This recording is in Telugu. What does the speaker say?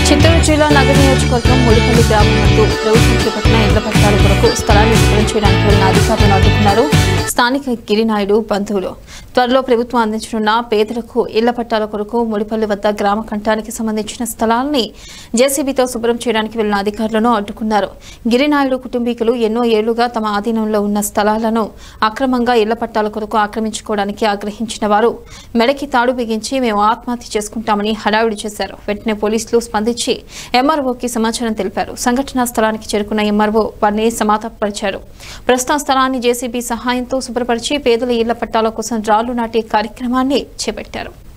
చిత్తూరు జిల్లా నగర నియోజకవర్గం ముడిపల్లి గ్రామం నందు ప్రభుత్వం చేపట్టిన ఇళ్ల పట్టాల కొరకు స్థలాన్ని శుభ్రం చేయడానికి వెళ్లిన అధికారులను అడ్డుకున్నారు స్థానిక గిరినాయుడు బంధువులు త్వరలో ప్రభుత్వం అందించనున్న పేదలకు ఇళ్ల పట్టాల కొరకు ముడిపల్లి వద్ద గ్రామ కంఠానికి సంబంధించిన స్థలాల్ని జేసీబీతో శుభ్రం చేయడానికి వెళ్లిన అధికారులను అడ్డుకున్నారు గిరినాయుడు కుటుంబీకులు ఎన్నో ఏళ్లుగా తమ ఆధీనంలో ఉన్న స్థలాలను అక్రమంగా ఇళ్ల పట్టాల కొరకు ఆక్రమించుకోవడానికి ఆగ్రహించిన వారు మెడకి తాడు బిగించి మేము ఆత్మహత్య చేసుకుంటామని హడావిడి చేశారు వెంటనే పోలీసులు స్పందించి ఎంఆర్ఓకి సమాచారం తెలిపారు సంఘటనా స్థలానికి చేరుకున్న ఎంఆర్ఓ వారిని సమాధానపరిచారు ప్రస్తుతం స్థలాన్ని జేసీబీ సహాయంతో శుభ్రపరిచి పేదల ఇళ్ల పట్టాల కోసం రాళ్లు నాటే కార్యక్రమాన్ని చేపట్టారు